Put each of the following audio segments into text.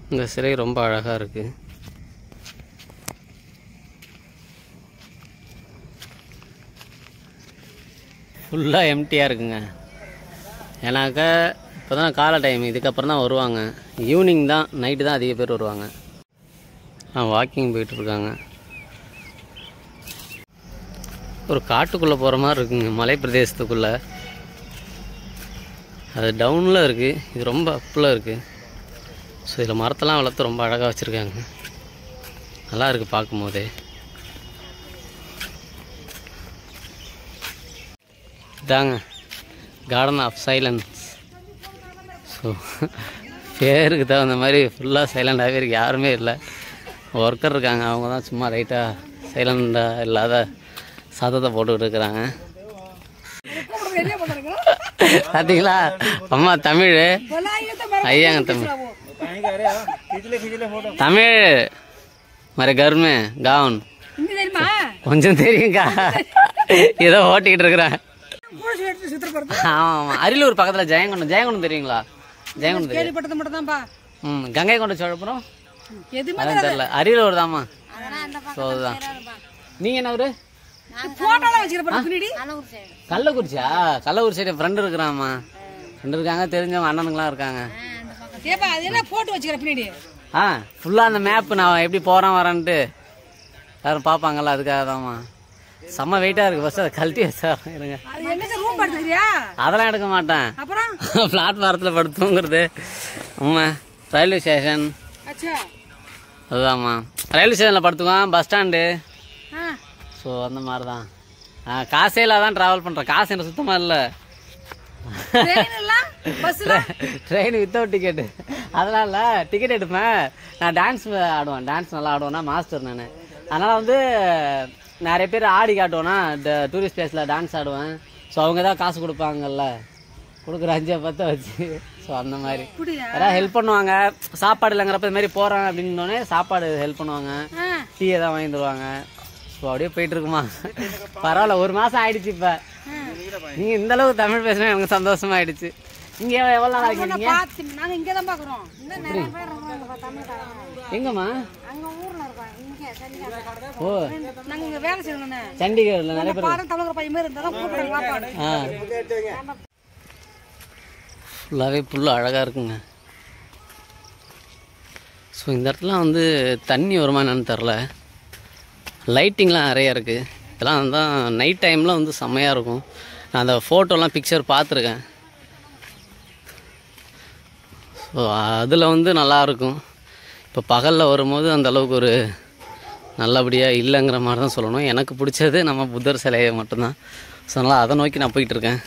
இந்த சிலை ரொம்ப அழகாக இருக்குது ஃபுல்லாக எம்டியாக இருக்குங்க ஏன்னாக்கா இப்போ தான் காலை டைம் இதுக்கப்புறம் தான் வருவாங்க ஈவினிங் தான் நைட்டு தான் அதிக பேர் வருவாங்க ஆ வாக்கிங் போயிட்டுருக்காங்க ஒரு காட்டுக்குள்ளே போகிற மாதிரி இருக்குங்க மலை பிரதேசத்துக்குள்ளே அது டவுனில் இருக்குது இது ரொம்ப அப்பில் இருக்குது ஸோ இதில் மரத்தெல்லாம் வளர்த்து ரொம்ப அழகாக வச்சுருக்காங்க நல்லா இருக்குது பார்க்கும்போதே இதாங்க கார்டன் ஆஃப் சைலன்ஸ் ஸோ பேருக்கு தகுந்த மாதிரி ஃபுல்லாக சைலண்டாகவே இருக்கு யாருமே இல்லை ஒர்க்கர் இருக்காங்க அவங்க தான் சும்மா லைட்டாக சைலண்டாக இல்லாத சத்தத்தை போட்டுக்கிட்டு இருக்கிறாங்க பார்த்தீங்களா அம்மா தமிழ் ஐயாங்க தமிழ் தமிழ் மர கர்மே கவுன் இங்க தெரியுமா கொஞ்சம் தெரியுங்கா ஏதோ ஓட்டிக்கிட்டு இருக்கிறேன் கூட சேர்த்து சித்திரப்படுத்து ஆமாம் ஆமாம் அரியலூர் பக்கத்தில் ஜெயங்கொண்டம் ஜெயங்கொண்டம் தெரியுங்களா ஜெயங்கொண்டம் தெரியும் கேள்விப்பட்டது மட்டும் தான்ப்பா ம் கங்கை கொண்ட சோழப்புறம் எதுவுமே அதான் தெரியல அரியலூர் தாம்மா ஸோ அதுதான் நீங்கள் என்ன ஊர் போட்டோலாம் வச்சுக்கிறப்ப பின்னாடி கள்ளக்குறிச்சியா கள்ளக்குறிச்சி சைடு ஃப்ரெண்டு இருக்கிறாம்மா ஃப்ரெண்டு இருக்காங்க தெரிஞ்சவங்க அண்ணனுங்களாம் இருக்காங்க ஏப்பா அது என்ன போட்டு வச்சுக்கிற பின்னாடி ஆ ஃபுல்லாக அந்த மேப்பு நான் எப்படி போகிறேன் வரேன்ட்டு யாரும் பார்ப்பாங்கல்ல அதுக்காக தான்மா செம்ம வெயிட்டாக இருக்குது ஃபஸ்ட் அதை கழட்டி வச்சா இருங்க அது என்ன சார் ரூம் படுத்துக்கிறியா அதெல்லாம் எடுக்க மாட்டேன் அப்புறம் பிளாட்ஃபாரத்தில் படுத்துங்கிறது ஆமா ரயில்வே ஸ்டேஷன் அச்சா அதுதாம்மா ரயில்வே ஸ்டேஷனில் படுத்துக்குவோம் பஸ் ஸ்டாண்டு ஆ ஸோ அந்த மாதிரி தான் ஆ காசே இல்லாத தான் ட்ராவல் பண்ணுறேன் காசு எனக்கு சுத்தமாக இல்லை ட்ரெயின் எல்லாம் பஸ்ல ட்ரெயின் வித்தவுட் டிக்கெட்டு அதெல்லாம் இல்லை டிக்கெட் எடுப்பேன் நான் டான்ஸ் ஆடுவேன் டான்ஸ் நல்லா ஆடுவேன்னா மாஸ்டர் நான் அதனால் வந்து நிறைய பேர் ஆடி காட்டுவேன்னா இந்த டூரிஸ்ட் பிளேஸில் டான்ஸ் ஆடுவேன் ஸோ அவங்க தான் காசு கொடுப்பாங்கல்ல கொடுக்குற அஞ்சை பத்த வச்சு ஸோ அந்த மாதிரி அப்படியா யாராவது ஹெல்ப் பண்ணுவாங்க சாப்பாடு இல்லைங்கிறப்ப இது மாதிரி போகிறேன் அப்படின்னோடனே சாப்பாடு ஹெல்ப் பண்ணுவாங்க ஆ டீ ஏதாவது வாங்கி தருவாங்க ஸோ அப்படியே போயிட்டு இருக்குமா பரவாயில்ல ஒரு மாதம் ஆயிடுச்சு இப்போ நீங்கள் இந்த அளவுக்கு தமிழ் பேசுனா எனக்கு சந்தோஷமா ஆயிடுச்சு நீங்க எவ்வளோ நாள் ஆகிருக்கீங்க பார்த்து நாங்க இங்க தான் பாக்குறோம் இன்னும் நிறைய பேர் இருக்காங்க தமிழ்காரங்க எங்கம்மா அங்க ஊர்ல இருக்கோம் இங்க சண்டிகர் ஓ நாங்க இங்க வேலை செய்யணும்னு சண்டிகர்ல நிறைய பேர் பாடம் தமிழக பையன் மாதிரி இருந்தா தான் கூப்பிடுறாங்க வாப்பாடு ஆ ஃபுல்லாகவே புல்லு அழகாக இருக்குங்க ஸோ இந்த இடத்துல வந்து தண்ணி வருமா என்னன்னு தெரில லைட்டிங்லாம் நிறையா இருக்குது இதெல்லாம் தான் நைட் டைமில் வந்து செம்மையாக இருக்கும் நான் அந்த ஃபோட்டோலாம் பிக்சர் பார்த்துருக்கேன் ஸோ அதில் வந்து நல்லாயிருக்கும் இப்போ பகலில் வரும்போது அந்த அளவுக்கு ஒரு நல்லபடியாக இல்லைங்கிற மாதிரி தான் சொல்லணும் எனக்கு பிடிச்சது நம்ம புத்தர் சிலையை மட்டும்தான் ஸோ அதனால் அதை நோக்கி நான் போயிட்டு இருக்கேன்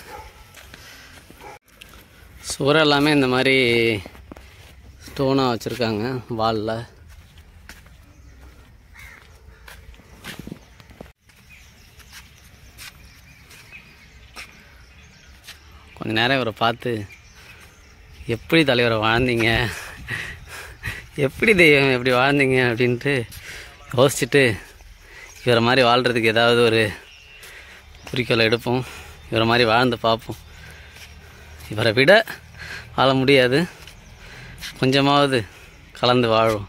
சுவர் எல்லாமே இந்த மாதிரி ஸ்டோனாக வச்சுருக்காங்க வாலில் கொஞ்ச நேரம் இவரை பார்த்து எப்படி தலைவரை வாழ்ந்தீங்க எப்படி தெய்வம் எப்படி வாழ்ந்தீங்க அப்படின்ட்டு யோசிச்சுட்டு இவரை மாதிரி வாழ்கிறதுக்கு ஏதாவது ஒரு குறிக்கோளை எடுப்போம் இவரை மாதிரி வாழ்ந்து பார்ப்போம் இவரை விட வாழ முடியாது கொஞ்சமாவது கலந்து வாழ்வோம்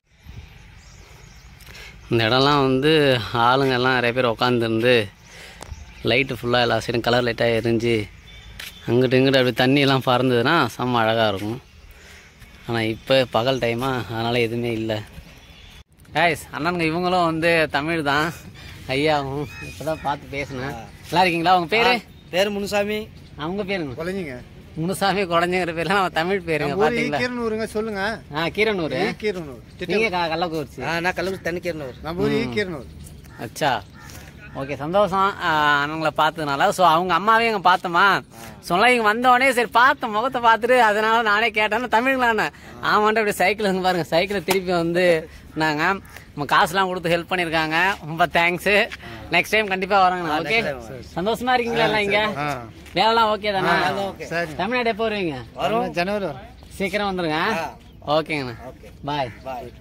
இந்த இடம்லாம் வந்து ஆளுங்க எல்லாம் நிறைய பேர் உட்காந்துருந்து லைட்டு ஃபுல்லாக எல்லா சைடும் கலர் லைட்டாக எரிஞ்சு அங்கிட்டு இங்கிட்டு அப்படி தண்ணியெல்லாம் பறந்ததுன்னா செம்ம அழகாக இருக்கும் ஆனால் இப்போ பகல் டைமாக அதனால் எதுவுமே இல்லை guys அண்ணனுங்க இவங்களும் வந்து தமிழ் தான் ஐயாவும் இப்போ தான் பார்த்து பேசினேன் நல்லா இருக்கீங்களா உங்கள் பேர் பேர் முனுசாமி அவங்க பேருங்க குழந்தைங்க முனுசாமி குழந்தைங்கிற பேர்லாம் நம்ம தமிழ் பேருங்க பார்த்தீங்களா கீரனூருங்க சொல்லுங்க ஆ கீரனூர் கீரனூர் நீங்கள் க கள்ளக்குறிச்சி ஆ நான் கள்ளக்குறிச்சி தண்ணிக்கேரனூர் நம்ம ஊர் கீரனூர் அச்சா ஓகே சந்தோஷம் ஆ, அண்ணங்களை பார்த்ததுனால ஸோ அவங்க அம்மாவே இங்கே பார்த்தோமா சொல்ல இங்கே வந்தோடனே சரி பார்த்தேன் முகத்தை பார்த்துட்டு அதனால நானே கேட்டேன் தமிழ்லான்னு ஆமாண்ட அப்படி சைக்கிள் இங்கே பாருங்க சைக்கிளை திருப்பி வந்து நாங்கள் நம்ம காசுலாம் கொடுத்து ஹெல்ப் பண்ணியிருக்காங்க ரொம்ப தேங்க்ஸு நெக்ஸ்ட் டைம் கண்டிப்பாக வராங்க ஓகே சந்தோஷமா இருக்கீங்களா எல்லாம் இங்கே வேலைலாம் ஓகே தானே சரி தமிழ்நாடு எப்போ வருவீங்க வரும் ஜனவரி வரும் சீக்கிரம் வந்துருங்க ஓகேங்கண்ணா பாய் பாய்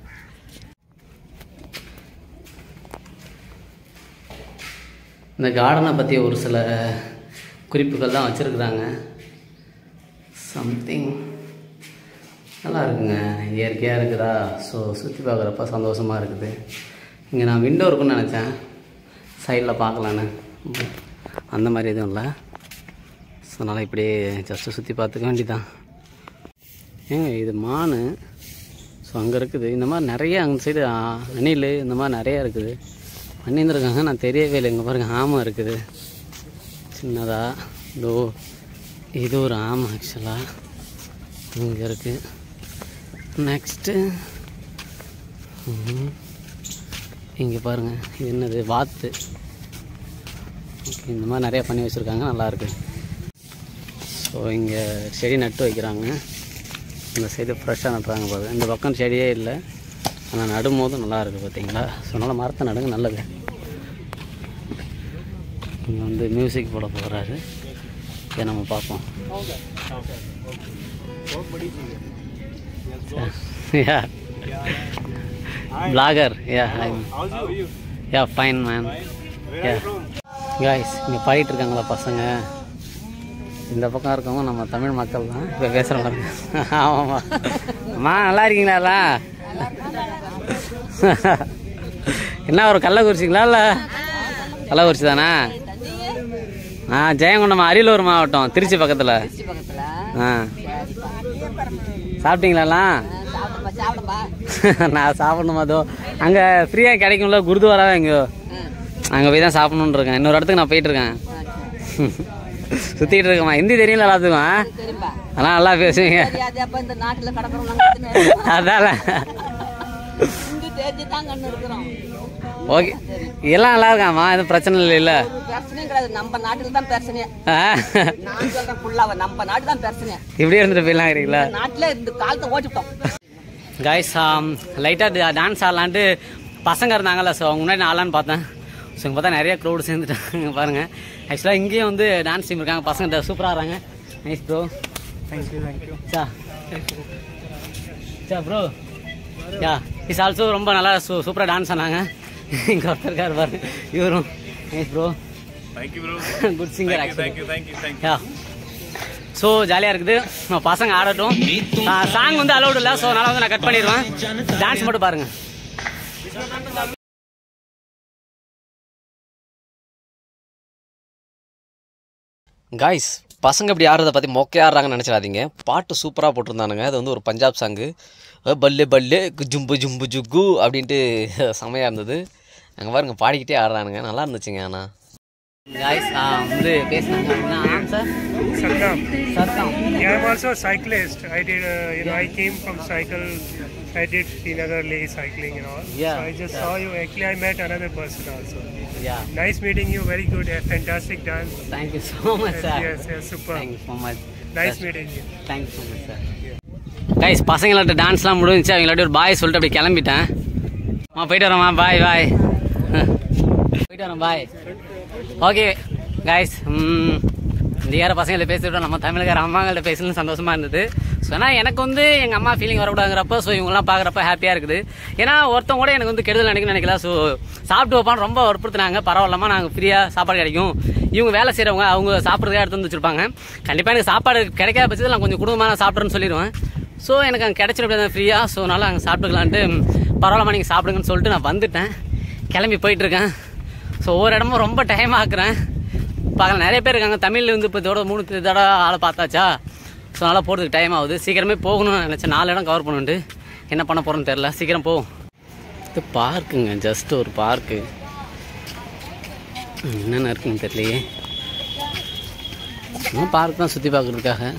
இந்த கார்டனை பற்றி ஒரு சில குறிப்புகள் தான் வச்சுருக்குறாங்க சம்திங் நல்லா இருக்குங்க இயற்கையாக இருக்குதா ஸோ சுற்றி பார்க்குறப்ப சந்தோஷமாக இருக்குது இங்கே நான் விண்டோ இருக்குன்னு நினச்சேன் சைடில் பார்க்கலான்னு அந்த மாதிரி எதுவும் இல்லை ஸோ அதனால் இப்படியே ஜஸ்ட்டு சுற்றி பார்த்துக்க வேண்டியதான் ஏங்க இது மான் ஸோ அங்கே இருக்குது இந்த மாதிரி நிறைய அந்த சைடு அணில் இந்த மாதிரி நிறையா இருக்குது பண்ணியிருந்துருக்காங்க நான் தெரியவே இல்லை இங்கே பாருங்கள் ஆமை இருக்குது சின்னதாக இதோ இது ஒரு ஆமை ஆக்சுவலாக இங்கே இருக்குது நெக்ஸ்ட்டு இங்கே பாருங்கள் இது என்னது வாத்து Okay, இந்த மாதிரி நிறையா பண்ணி வச்சுருக்காங்க நல்லாயிருக்கு ஸோ இங்கே செடி நட்டு வைக்கிறாங்க இந்த சைடு ஃப்ரெஷ்ஷாக நட்டுறாங்க பாருங்க இந்த பக்கம் செடியே இல்லை ஆனால் நடும்போது நல்லா இருக்குது பார்த்தீங்களா ஸோ அதனால் மரத்தை நடுங்க நல்லது இங்கே வந்து மியூசிக் போட போகிறாரு இதை நம்ம பார்ப்போம் yeah blogger yeah yeah fine man yeah guys இங்கே பாடிட்டு இருக்காங்களா பசங்க இந்த பக்கம் இருக்கவங்க நம்ம தமிழ் மக்கள் தான் இப்போ பேசுகிற பாருங்க ஆமாம்மா அம்மா நல்லா இருக்கீங்களா எல்லாம்? என்ன ஒரு கள்ளக்குறிச்சிங்களா இல்லை கள்ளக்குறிச்சி தானே ஆ ஜெயங்கொண்டம் அரியலூர் மாவட்டம் திருச்சி பக்கத்தில் ஆ சாப்பிட்டீங்களாலாம் நான் சாப்பிடணுமா அதோ அங்கே ஃப்ரீயாக கிடைக்கும்ல குருதுவாரா எங்கேயோ அங்கே போய் தான் சாப்பிடணுன்னு இருக்கேன் இன்னொரு இடத்துக்கு நான் போயிட்டு இருக்கேன் சுற்றிட்டு இருக்கேம்மா ஹிந்தி தெரியல எல்லாத்துக்கும் அதெல்லாம் நல்லா பேசுவீங்க தெரியாது அப்ப இந்த நாட்டுல கடற்கரை அதால இங்கு தெரிஞ்சு தான் கண்ணு இருக்கிறோம் ஓகே எல்லாம் நல்லா இருக்காம்மா எதுவும் பிரச்சனை இல்லைல்ல ஒரு பிரச்சனையும் கிடையாது நம்ம நாட்டுல தான் பிரச்சனை ஆ நான் சொல்றேன் ஃபுல்லாக நம்ம நாட்டு தான் பிரச்சனை இப்படியே இருந்துட்டு போயிடலாம் இருக்கீங்களா நாட்டுல இந்த காலத்தை ஓட்டிட்டோம் காய்ஸ் லைட்டாக டான்ஸ் ஆடலான்ட்டு பசங்க இருந்தாங்கல்ல ஸோ அவங்க முன்னாடி நான் ஆடலான்னு பார்த்தேன் ஸோ இங்கே பார்த்தா நிறைய க்ரௌடு சேர்ந்துட்டாங்க பாருங்கள் ஆக்சுவலாக இங்கேயும் வந்து டான்ஸ் டீம் இருக்காங்க பசங்க சூப்பராக ஆடுறாங்க நைஸ் ப்ரோ தேங்க்யூ தேங்க்யூ சா சா ப்ரோ யா இஸ் ஆல்சோ ரொம்ப நல்லா சூ சூப்பராக டான்ஸ் ஆனாங்க இங்கே ஒருத்தர் இருக்காரு பாருங்க இவரும் nice bro thank you bro good singer actually thank you thank you thank you yeah so ஜாலியாக இருக்குது நம்ம பசங்க ஆடட்டும் சாங் வந்து அலௌட் இல்லை ஸோ அதனால் வந்து நான் கட் பண்ணிடுவேன் டான்ஸ் மட்டும் பாருங்கள் காய்ஸ் பசங்க இப்படி ஆடுறத பற்றி மொக்கையா ஆடுறாங்கன்னு நினச்சிடாதீங்க பாட்டு சூப்பராக போட்டிருந்தானுங்க அது வந்து ஒரு பஞ்சாப் சாங்கு பல்லே பல்லே ஜும்பு ஜும்பு ஜுக்கு அப்படின்ட்டு செமையாக இருந்தது அங்கே பாருங்க பாடிக்கிட்டே ஆடுறானுங்க நல்லா இருந்துச்சுங்க ஆனால் காய்ஸ் வந்து பேசினாங்க அப்படின்னா sir Saddam. Saddam Yeah, I'm also a cyclist. I did, uh, you know, I came from cycle. I did Srinagar Leh cycling and all. Yeah, So I just saw you. Actually, I met another person also. Yeah Nice meeting you. Very good. uh, Fantastic dance. Thank you so much sir Yes, yes, super. Thank you so much Nice meeting you. Thank you so much sir guys பசங்கள்ட்ட டான்ஸ்லாம் முடிஞ்சுச்சு அவங்களாட்டி ஒரு பாய் சொல்லிட்டு அப்படி கிளம்பிட்டேன் அம்மா போயிட்டு வரோம்மா பாய் பாய் போயிட்டு வரோம் பாய் ஓகே கைஸ் இந்தியார பசங்கள்ட்ட பேசிவிட்டோம் நம்ம தமிழ்கார அம்மாங்கள்ட்ட பேசணும்னு சந்தோஷமா இருந்தது ஸோ ஏன்னா எனக்கு வந்து எங்கள் அம்மா ஃபீலிங் வரக்கூடாதுங்கிறப்ப ஸோ இவங்கெல்லாம் பார்க்குறப்ப ஹாப்பியாக இருக்குது ஏன்னா ஒருத்தவங்க கூட எனக்கு வந்து கெடுதல் நினைக்க நினைக்கல ஸோ சாப்பிட்டு வைப்பான்னு ரொம்ப வற்புறுத்தினாங்க பரவாயில்லாமல் நாங்கள் ஃப்ரீயாக சாப்பாடு கிடைக்கும் இவங்க வேலை செய்கிறவங்க அவங்க சாப்பிட்றதுக்காக எடுத்து வந்து வச்சிருப்பாங்க கண்டிப்பாக எனக்கு சாப்பாடு கிடைக்காத பட்சத்தில் நான் கொஞ்சம் குடும்பமாக நான் சாப்பிட்றேன்னு சொல்லிடுவேன் ஸோ எனக்கு அங்கே கிடச்சிடும் ஃப்ரீயாக ஸோ அதனால் அங்கே சாப்பிட்டுக்கலான்ட்டு பரவாயில்லாம நீங்கள் சாப்பிடுங்கன்னு சொல்லிட்டு நான் வந்துட்டேன் கிளம்பி போயிட்டுருக்கேன் ஸோ ஒவ்வொரு இடமும் ரொம்ப டைம் ஆக்குறேன் பார்க்கலாம் நிறைய பேர் இருக்காங்க தமிழ்ல வந்து இப்போ இதோட மூணு தடவை ஆளை பார்த்தாச்சா ஸோ அதனால் போகிறதுக்கு டைம் ஆகுது சீக்கிரமே போகணும்னு நினச்சேன் நாலு இடம் கவர் பண்ணுன்ட்டு என்ன பண்ண போகிறோன்னு தெரில சீக்கிரம் போவோம் இது பார்க்குங்க ஜஸ்ட் ஒரு பார்க்கு என்னென்ன இருக்குன்னு தெரியலையே சும்மா பார்க் தான் சுற்றி பார்க்குறதுக்காக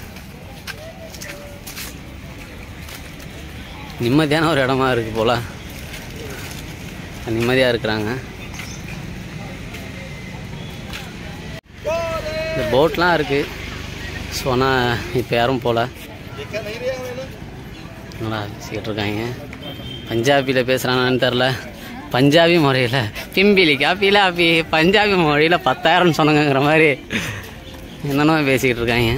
நிம்மதியான ஒரு இடமா இருக்குது போல நிம்மதியாக இருக்கிறாங்க இந்த போட்லாம் இருக்குது ஸோ ஆனால் இப்போ யாரும் போகல நல்லா பேசிக்கிட்டு இருக்காங்க பஞ்சாபியில் பேசுகிறாங்கன்னு தெரில பஞ்சாபி முறையில் பிம்பிலி காப்பியில் அப்பி பஞ்சாபி மொழியில் பத்தாயிரம்னு சொன்னாங்கங்கிற மாதிரி என்னென்னமோ பேசிக்கிட்டு இருக்காங்க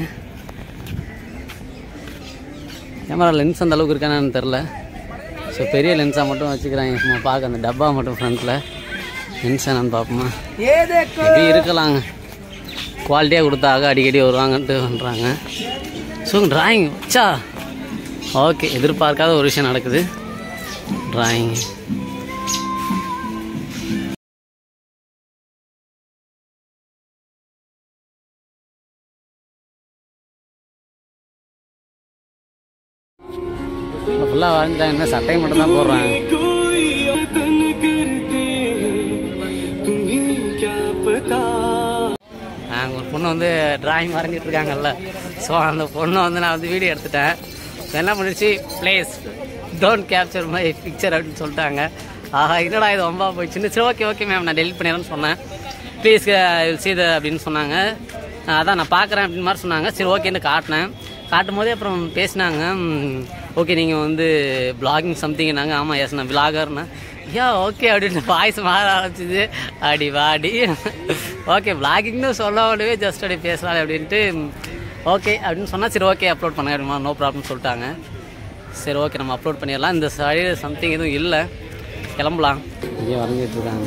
கேமரா லென்ஸ் அந்த அளவுக்கு இருக்கானு தெரில ஸோ பெரிய லென்ஸாக மட்டும் வச்சுக்கிறாங்க சும்மா பார்க்க அந்த டப்பா மட்டும் ஃப்ரண்ட்டில் லென்ஸ் என்னன்னு பார்ப்போமா எப்படி இருக்கலாங்க குவாலிட்டியாக கொடுத்தாக அடிக்கடி வருவாங்கன்ட்டு பண்ணுறாங்க ஸோ டிராயிங் வச்சா ஓகே எதிர்பார்க்காத ஒரு விஷயம் நடக்குது டிராயிங் ஃபுல்லாக வரைஞ்சிட்டாங்க இன்னும் சட்டையை மட்டும் தான் போடுறாங்க நாங்கள் ஒரு பொண்ணு வந்து டிராயிங் வரைஞ்சிட்டு இருக்காங்கல்ல ஸோ அந்த பொண்ணை வந்து நான் வந்து வீடியோ எடுத்துட்டேன் இப்ப என்ன பண்ணிடுச்சு please don't capture my picture அப்படின்னு சொல்லிட்டாங்க ஆஹா என்னடா இது ரொம்ப போயிடுச்சுன்னு சரி ஓகே ஓகே மேம் நான் டெலிட் பண்ணிடுறேன்னு சொன்னேன் ப்ளீஸ் சீத அப்படின்னு சொன்னாங்க அஹ் அதான் நான் பார்க்குறேன் அப்படின்னு மாதிரி சொன்னாங்க சரி ஓகேன்னு காட்டினேன் காட்டும் போதே அப்புறம் பேசினாங்க ஓகே நீங்கள் வந்து பிளாகிங் சம்திங்னாங்க ஆமாம் எஸ் நான் பிளாகர்னு ஐயா ஓகே அப்படின்னு வாய்ஸ் மாற ஆரம்பிச்சிது அடி வாடி ஓகே பிளாகிங்னு சொல்ல உடனே ஜஸ்ட் அப்படி பேசலாம் அப்படின்ட்டு ஓகே அப்படின்னு சொன்னால் சரி ஓகே அப்லோட் பண்ண அப்படிமா நோ ப்ராப்ளம் சொல்லிட்டாங்க சரி ஓகே நம்ம அப்லோட் பண்ணிடலாம் இந்த சைடு சம்திங் எதுவும் இல்லை கிளம்பலாம் இங்கே வரைஞ்சிட்டு இருக்காங்க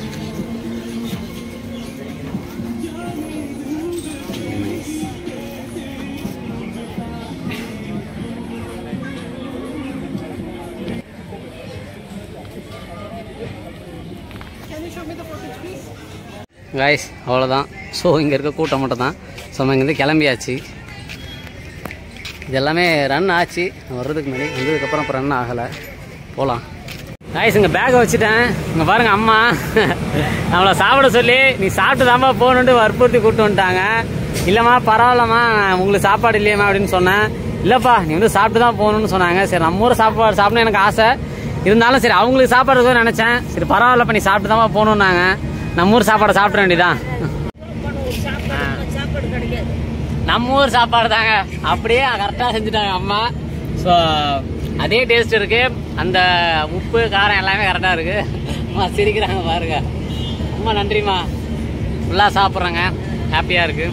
கைஸ் அவ்வளோதான் ஸோ இங்கே இருக்க கூட்டம் மட்டும் தான் ஸோ நம்ம இங்கேருந்து கிளம்பியாச்சு இது எல்லாமே ரன் ஆச்சு வர்றதுக்கு முன்னாடி வந்ததுக்கப்புறம் இப்போ ரன் ஆகலை போகலாம் கைஸ் இங்கே பேக்கை வச்சுட்டேன் இங்கே பாருங்க அம்மா நம்மளை சாப்பிட சொல்லி நீ சாப்பிட்டு தாம்மா போகணுன்ட்டு வற்புறுத்தி கூப்பிட்டு வந்துட்டாங்க இல்லைம்மா பரவாயில்லம்மா உங்களுக்கு சாப்பாடு இல்லையம்மா அப்படின்னு சொன்னேன் இல்லைப்பா நீ வந்து சாப்பிட்டு தான் போகணும்னு சொன்னாங்க சரி நம்ம ஊர் சாப்பாடு சாப்பிடணும் எனக்கு ஆசை இருந்தாலும் சரி அவங்களுக்கு சாப்பாடு இருக்கும்னு நினச்சேன் சரி பரவாயில்லப்பா நீ சாப்பிட்டு தாம்மா போகணுன்னாங்க நம்ம ஊர் சாப்பாடை சாப்பிட வேண்டியதான் நம்ம ஊர் சாப்பாடு தாங்க அப்படியே கரெக்டாக செஞ்சுட்டாங்க அம்மா ஸோ அதே டேஸ்ட் இருக்கு அந்த உப்பு காரம் எல்லாமே கரெக்டாக இருக்கு அம்மா சிரிக்கிறாங்க பாருங்க அம்மா நன்றிம்மா ஃபுல்லாக சாப்பிட்றேங்க ஹாப்பியாக இருக்கு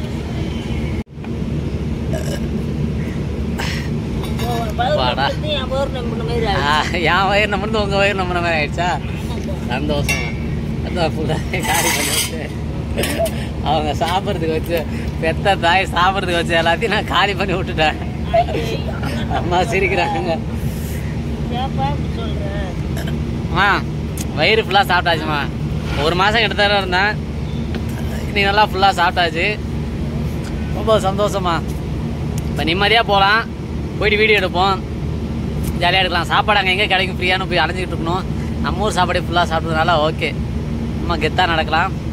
வாடா ஆ, என் வயிறு நம்பினது உங்க வயிறு நம்பின மாதிரி ஆயிடுச்சா சந்தோஷம் அதான் ஃபுல்லாக காரி பண்ணி வச்சு அவங்க சாப்பிட்றதுக்கு வச்சு பெத்த தாய் சாப்பிட்றதுக்கு வச்சு எல்லாத்தையும் நான் காலி பண்ணி விட்டுட்டேன் அம்மா சிரிக்கிறாங்க அம்மா வயிறு ஃபுல்லாக சாப்பிட்டாச்சும்மா ஒரு மாதம் கிட்ட தர இருந்தேன் இன்னைக்கு நல்லா ஃபுல்லாக சாப்பிட்டாச்சு ரொம்ப சந்தோஷமா இப்போ நிம்மதியாக போகலாம் போயிட்டு வீடியோ எடுப்போம் ஜாலியாக எடுக்கலாம் சாப்பாடு அங்கே எங்கே கிடைக்கும் ஃப்ரீயானு போய் அலைஞ்சிக்கிட்டு இருக்கணும் நம்ம ஊர் சாப்பாடு ஃபுல்லாக சாப்பிட்டதுனால ஓகே நம்ம கெத்தாக நடக்கலாம்